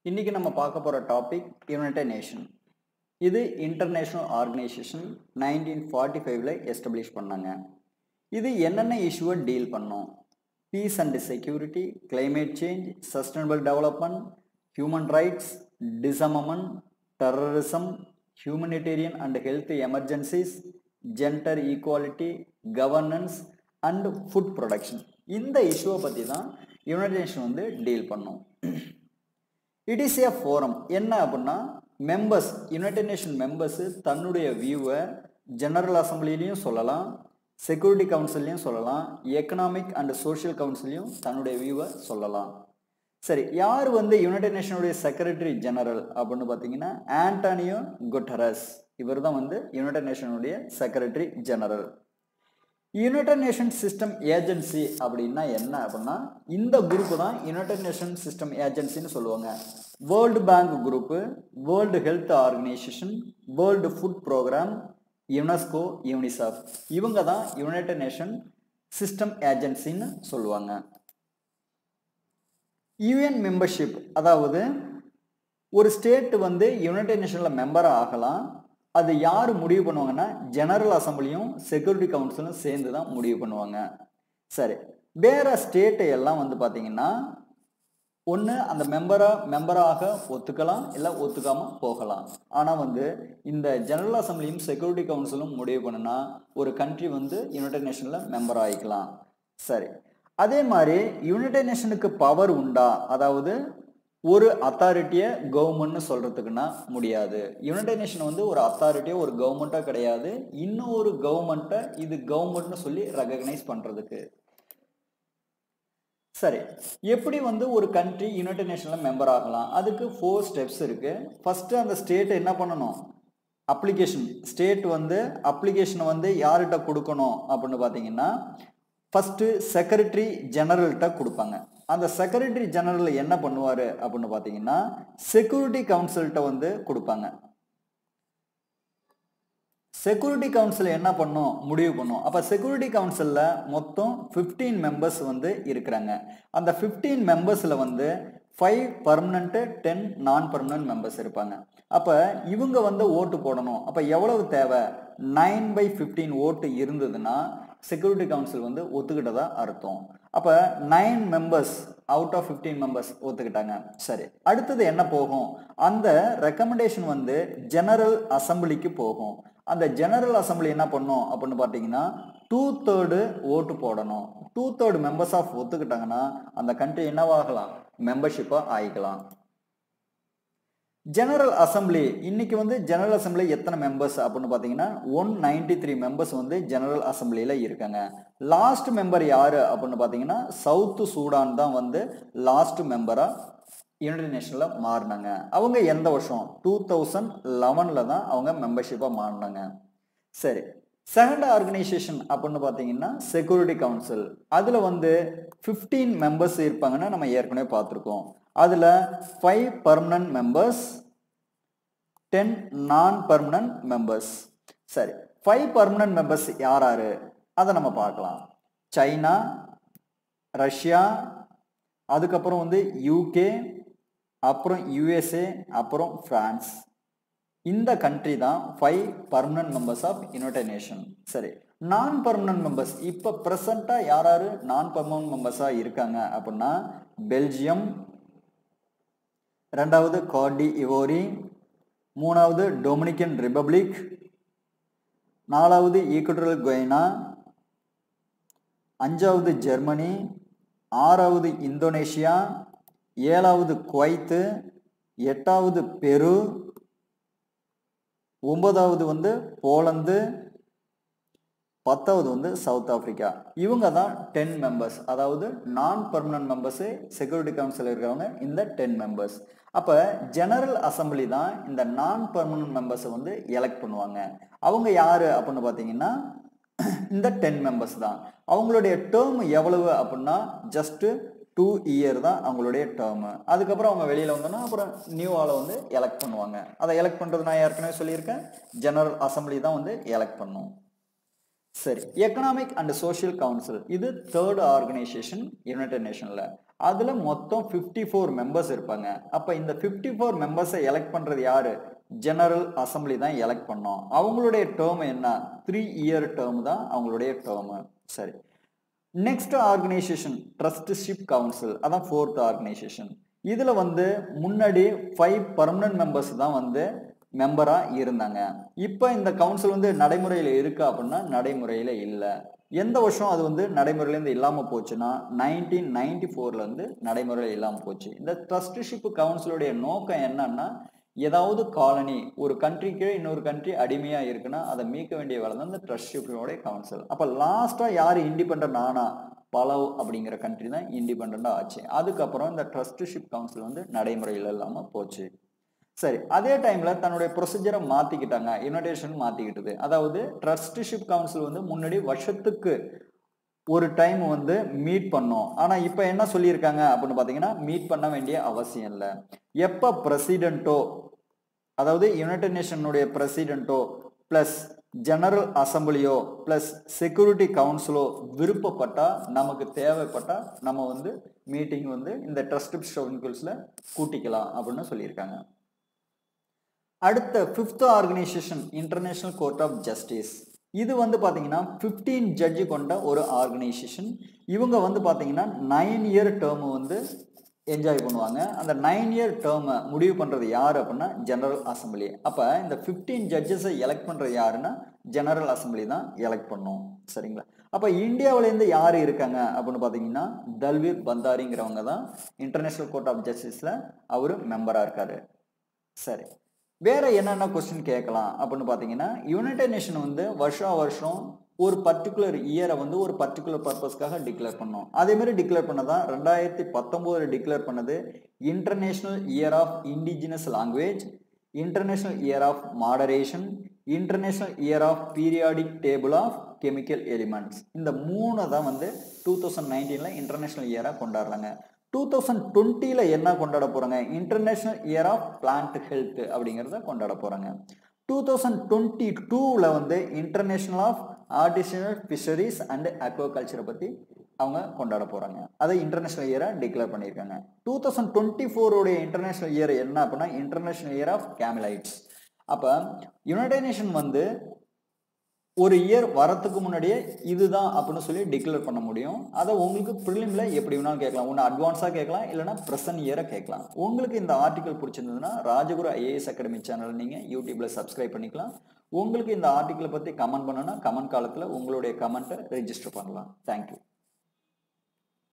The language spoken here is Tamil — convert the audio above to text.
இன்னைக்கு நம்ம பார்க்க போகிற டாபிக் யுனைடெட் நேஷன் இது இன்டர்நேஷ்னல் ஆர்கனைசேஷன் நைன்டீன் ஃபார்ட்டி ஃபைவ்ல எஸ்டாப்ளிஷ் பண்ணாங்க இது என்னென்ன இஷ்யூவை டீல் பண்ணும் peace and security climate change sustainable development human rights disarmament terrorism humanitarian and health emergencies gender equality governance and food production இந்த இஷ்யூவை பற்றி தான் யுனைடெட் நேஷன் வந்து டீல் பண்ணும் இட் இஸ் ஏ ஃபோரம் என்ன அப்படின்னா மெம்பர்ஸ் யுனைடெட் நேஷன் மெம்பர்ஸ் தன்னுடைய வியூவை ஜெனரல் அசம்பிளிலையும் சொல்லலாம் செக்யூரிட்டி கவுன்சிலையும் சொல்லலாம் எக்கனாமிக் அண்ட் சோஷியல் கவுன்சிலையும் தன்னுடைய வியூவை சொல்லலாம் சரி யார் வந்து யுனைடெட் நேஷனுடைய செக்ரட்டரி ஜெனரல் அப்படின்னு பார்த்தீங்கன்னா ஆண்டனியோ குட்டரஸ் இவர் தான் வந்து யுனைடெட் நேஷனுடைய secretary general united nation system agency அப்படின்னா என்ன அப்படின்னா இந்த குரூப் தான் யுனைடெட் நேஷன் சிஸ்டம் ஏஜென்சின்னு சொல்லுவாங்க world bank group world health organisation world food programme UNESCO UNICEF இவங்க தான் யுனைடெட் நேஷன் சிஸ்டம் ஏஜென்சின்னு சொல்லுவாங்க யூஎன் மெம்பர்ஷிப் அதாவது ஒரு ஸ்டேட் வந்து யுனைடெட் நேஷனில் மெம்பராக ஆகலாம் அது யார் முடிவு பண்ணுவாங்கன்னா ஜெனரல் அசம்பிளியும் செக்யூரிட்டி கவுன்சிலும் சேர்ந்து தான் முடிவு பண்ணுவாங்க சரி வேற ஸ்டேட்டை எல்லாம் வந்து பார்த்தீங்கன்னா ஒன்று அந்த மெம்பரா மெம்பராக ஒத்துக்கலாம் இல்லை ஒத்துக்காம போகலாம் ஆனால் வந்து இந்த ஜெனரல் அசம்பிளியும் செக்யூரிட்டி கவுன்சிலும் முடிவு பண்ணுனா ஒரு கண்ட்ரி வந்து யுனைடெட் நேஷனில் மெம்பர் ஆகிக்கலாம் சரி அதே மாதிரி யுனைடெட் நேஷனுக்கு பவர் உண்டா அதாவது ஒரு அத்தாரிட்டியை கவர்மெண்ட்னு சொல்றதுக்குன்னா முடியாது யுனைடெட் நேஷன் வந்து ஒரு அத்தாரிட்டியோ ஒரு கவர்மெண்ட்டோ கிடையாது இன்னும் ஒரு கவர்மெண்ட்டை இது கவர்மெண்ட்னு சொல்லி ரெகக்னைஸ் பண்றதுக்கு சரி எப்படி வந்து ஒரு கண்ட்ரி யுனைடெட் நேஷனில் மெம்பர் ஆகலாம் அதுக்கு ஃபோர் ஸ்டெப்ஸ் இருக்கு ஃபர்ஸ்ட் அந்த ஸ்டேட் என்ன பண்ணணும் அப்ளிகேஷன் ஸ்டேட் வந்து அப்ளிகேஷனை வந்து யார்கிட்ட கொடுக்கணும் அப்படின்னு பார்த்தீங்கன்னா ஃபஸ்ட்டு செக்ரட்டரி ஜெனரல்கிட்ட கொடுப்பாங்க அந்த செக்ரட்டரி ஜெனரல் என்ன பண்ணுவார் அப்படின்னு பார்த்தீங்கன்னா செக்யூரிட்டி கவுன்சில்கிட்ட வந்து கொடுப்பாங்க செக்யூரிட்டி கவுன்சில் என்ன பண்ணும் முடிவு பண்ணும் அப்போ செக்யூரிட்டி கவுன்சிலில் மொத்தம் ஃபிஃப்டீன் மெம்பர்ஸ் வந்து இருக்கிறாங்க அந்த ஃபிஃப்டீன் மெம்பர்ஸில் வந்து five permanent ten non permanent members இருப்பாங்க அப்போ இவங்க வந்து ஓட்டு போடணும் அப்போ எவ்வளவு தேவை நைன் பை ஃபிஃப்டீன் ஓட்டு இருந்ததுன்னா செக்யூரிட்டி கவுன்சில் வந்து ஒத்துக்கிட்டதா அர்த்தம் அப்போ nine members out of fifteen members ஒத்துக்கிட்டாங்க சரி அடுத்தது என்ன போகும் அந்த ரெக்கமெண்டேஷன் வந்து ஜெனரல் அசம்பிளிக்கு போகும் அந்த ஜெனரல் அசம்பிளி என்ன பண்ணும் அப்படின்னு பார்த்தீங்கன்னா டூ தேர்டு ஓட்டு போடணும் டூ தேர்டு மெம்பர்ஸ் ஆஃப் ஒத்துக்கிட்டாங்கன்னா அந்த கண்ட்ரி என்னவாகலாம் மெம்பர்ஷிப்பாக ஆகிக்கலாம் ஜெனரல் அசம்பிளி இன்னைக்கு வந்து ஜெனரல் அசம்பிளி எத்தனை மெம்பர்ஸ் அப்படின்னு பார்த்தீங்கன்னா ஒன் நைன்டி த்ரீ மெம்பர்ஸ் வந்து ஜெனரல் அசம்பிளியில் இருக்காங்க லாஸ்ட் மெம்பர் யாரு அப்படின்னு பார்த்தீங்கன்னா சவுத்து சூடான் தான் வந்து லாஸ்ட் மெம்பராக யுனைடெட் நேஷனில் மாறினாங்க அவங்க எந்த வருஷம் டூ தௌசண்ட் லெவனில் தான் அவங்க மெம்பர்ஷிப்பாக மாறினாங்க சரி செகண்ட் ஆர்கனைசேஷன் அப்படின்னு பார்த்தீங்கன்னா செக்யூரிட்டி கவுன்சில் அதில் வந்து ஃபிஃப்டீன் மெம்பர்ஸ் இருப்பாங்கன்னு நம்ம ஏற்கனவே பார்த்துருக்கோம் அதில் five permanent members ten non permanent members சரி ஃபைவ் பர்மனன்ட் மெம்பர்ஸ் யார் யார் அதை நம்ம பார்க்கலாம் சைனா ரஷ்யா அதுக்கப்புறம் வந்து யூகே அப்புறம் யுஎஸ்ஏ அப்புறம் ஃப்ரான்ஸ் இந்த கண்ட்ரி தான் five permanent members of united nation சரி நான் பர்மனன்ட் மெம்பர்ஸ் இப்போ ப்ரெசண்ட்டாக யார் யார் நான் பர்மனன்ட் மெம்பர்ஸாக இருக்காங்க அப்படின்னா பெல்ஜியம் ரெண்டாவது கார்டி இவோரி மூணாவது டொமினிக்கன் ரிப்பப்ளிக் நாலாவது ஈக்குவட்டரல் கொய்னா அஞ்சாவது ஜெர்மனி ஆறாவது இந்தோனேஷியா ஏழாவது குவைத்து எட்டாவது பெரு ஒன்பதாவது வந்து போலந்து பத்தாவது வந்து சவுத் ஆப்பிரிக்கா இவங்க தான் டென் மெம்பர்ஸ் அதாவது நான் பர்மனன்ட் மெம்பர்ஸு செக்யூரிட்டி கவுன்சில் இருக்கிறவங்க இந்த டென் மெம்பர்ஸ் அப்போ ஜெனரல் அசம்பிளி தான் இந்த நான் பர்மனன்ட் மெம்பர்ஸை வந்து எலெக்ட் பண்ணுவாங்க அவங்க யார் அப்படின்னு பார்த்தீங்கன்னா இந்த டென் மெம்பர்ஸ் தான் அவங்களுடைய டேர்ம் எவ்வளவு அப்படின்னா ஜஸ்ட்டு டூ இயர் தான் அவங்களுடைய டேர்மு அதுக்கப்புறம் அவங்க வெளியில் வந்தோன்னா அப்புறம் நியூ ஆளை வந்து எலெக்ட் பண்ணுவாங்க அதை எலெக்ட் பண்ணுறது நான் ஏற்கனவே சொல்லியிருக்கேன் ஜெனரல் அசம்பிளி தான் வந்து எலெக்ட் பண்ணும் சரி எக்கனாமிக் அண்ட் சோஷியல் கவுன்சில் இது தேர்ட் ஆர்கனைசேஷன் யுனைடெட் நேஷனில் அதில் மொத்தம் ஃபிஃப்டி ஃபோர் மெம்பர்ஸ் இருப்பாங்க அப்போ இந்த ஃபிஃப்டி ஃபோர் மெம்பர்ஸை எலெக்ட் பண்ணுறது யாரு ஜெனரல் அசம்பிளி தான் எலெக்ட் பண்ணோம் அவங்களுடைய டேர்ம் என்ன த்ரீ இயர் டேர்ம் தான் அவங்களுடைய டேர்மு சரி நெக்ஸ்ட் ஆர்கனைசேஷன் ட்ரஸ்ட்ஷிப் கவுன்சில் அதான் ஃபோர்த் ஆர்கனைசேஷன் இதில் வந்து முன்னாடி ஃபைவ் பர்மனன்ட் மெம்பர்ஸ் தான் வந்து மெம்பராக இருந்தாங்க இப்போ இந்த கவுன்சில் வந்து நடைமுறையில் இருக்கா அப்படின்னா நடைமுறையில் இல்லை எந்த வருஷம் அது வந்து நடைமுறையிலேருந்து இல்லாமல் போச்சுன்னா நைன்டீன் நைன்டி ஃபோர்லேருந்து நடைமுறையில் இல்லாமல் போச்சு இந்த ட்ரஸ்ட்ஷிப் கவுன்சிலுடைய நோக்கம் என்னன்னா ஏதாவது காலனி ஒரு கண்ட்ரிக்கு இன்னொரு கண்ட்ரி அடிமையாக இருக்குன்னா அதை மீட்க வேண்டிய வேலை தான் இந்த ட்ரஸ்ட்ஷிப்போடைய கவுன்சில் அப்போ லாஸ்ட்டாக யார் இண்டிபெண்ட் ஆனா பலவ் அப்படிங்கிற கண்ட்ரி தான் இண்டிபெண்ட்டாக ஆச்சு அதுக்கப்புறம் இந்த ட்ரஸ்ட்ஷிப் கவுன்சில் வந்து நடைமுறையில் இல்லாமல் போச்சு சரி அதே டைம்ல தன்னுடைய ப்ரொசீஜரை மாத்திக்கிட்டாங்க யுனைடேஷன் மாத்திக்கிட்டது அதாவது ட்ரஸ்ட்ஷிப் கவுன்சில் வந்து முன்னாடி வருஷத்துக்கு ஒரு டைம் வந்து மீட் பண்ணோம் ஆனா இப்ப என்ன சொல்லியிருக்காங்க அப்படின்னு பாத்தீங்கன்னா மீட் பண்ண வேண்டிய அவசியம் இல்லை எப்ப பிரசிடென்ட்டோ அதாவது யுனைடெட் நேஷனுடைய பிரசிடென்ட்டோ பிளஸ் ஜெனரல் அசம்பிளியோ பிளஸ் செக்யூரிட்டி கவுன்சிலோ விருப்பப்பட்டா நமக்கு தேவைப்பட்டா நம்ம வந்து மீட்டிங் வந்து இந்த ட்ரஸ்ட் கவுன்சில்ஸ்ல கூட்டிக்கலாம் அப்படின்னு சொல்லியிருக்காங்க அடுத்த fifth organisation international court of justice இது வந்து பார்த்தீங்கன்னா ஃபிஃப்டீன் ஜட்ஜு கொண்ட ஒரு ஆர்கனைசேஷன் இவங்க வந்து பார்த்தீங்கன்னா நைன் இயர் டேர்ம் வந்து என்ஜாய் பண்ணுவாங்க அந்த நைன் இயர் டேர்மை முடிவு பண்ணுறது யார் அப்படின்னா ஜெனரல் அசம்பிளி அப்போ இந்த ஃபிஃப்டீன் ஜட்ஜஸை எலெக்ட் பண்ணுறது யாருன்னா ஜெனரல் அசம்பிளி தான் எலெக்ட் பண்ணும் சரிங்களா அப்போ இந்தியாவிலேருந்து யார் இருக்காங்க அப்படின்னு பார்த்தீங்கன்னா தல்வீர் பந்தாரிங்கிறவங்க தான் இன்டர்நேஷ்னல் கோர்ட் ஆஃப் ஜஸ்டிஸில் அவர் மெம்பராக இருக்காரு சரி வேற என்னென்ன கொஸ்டின் கேட்கலாம் அப்படின்னு பார்த்தீங்கன்னா யுனைடெட் நேஷன் வந்து வருஷா வருஷம் ஒரு பர்டிகுலர் இயரை வந்து ஒரு பர்டிகுலர் பர்பஸ்க்காக டிக்ளேர் பண்ணோம் அதே மாதிரி டிக்ளேர் பண்ணதான் ரெண்டாயிரத்தி பத்தொம்போது டிக்ளேர் பண்ணது international year of indigenous language international year of moderation international year of periodic table of chemical elements இந்த மூணை தான் வந்து டூ தௌசண்ட் நைன்டீனில் இன்டர்நேஷ்னல் இயராக கொண்டாடுறாங்க டூ தௌசண்ட் டுவெண்ட்டியில் என்ன கொண்டாட போகிறாங்க international year of plant health அப்படிங்கிறத கொண்டாட போகிறாங்க டூ தௌசண்ட் டுவெண்ட்டி டூவில் வந்து international of artisanal fisheries and அக்வாகல்ச்சரை பற்றி அவங்க கொண்டாட போகிறாங்க அதை இன்டர்நேஷ்னல் இயராக டிக்ளேர் பண்ணியிருக்காங்க டூ தௌசண்ட் டுவெண்ட்டி ஃபோருடைய இன்டர்நேஷ்னல் இயர் என்ன அப்படின்னா இன்டர்நேஷ்னல் இயர் ஆஃப் கேமிலைட்ஸ் அப்போ யுனைடெட் நேஷன் வந்து ஒரு இயர் வரத்துக்கு முன்னாடியே இதுதான் அப்படின்னு சொல்லி டிக்ளேர் பண்ண முடியும் அதை உங்களுக்கு ப்ரிலிமில் எப்படி வேணாலும் கேட்கலாம் ஒன்று அட்வான்ஸாக கேட்கலாம் இல்லைனா ப்ரெசன்ட் இயரை கேட்கலாம் உங்களுக்கு இந்த ஆர்டிக்கல் பிடிச்சிருந்ததுன்னா ராஜகுரு ஐஏஎஸ் அகாடமி சேனல் நீங்கள் யூடியூப்பில் சப்ஸ்கிரைப் பண்ணிக்கலாம் உங்களுக்கு இந்த ஆர்டிக்கலை பற்றி கமெண்ட் பண்ணணும்னா கமெண்ட் காலத்தில் உங்களுடைய கமெண்ட்டை ரெஜிஸ்டர் பண்ணலாம் தேங்க்யூ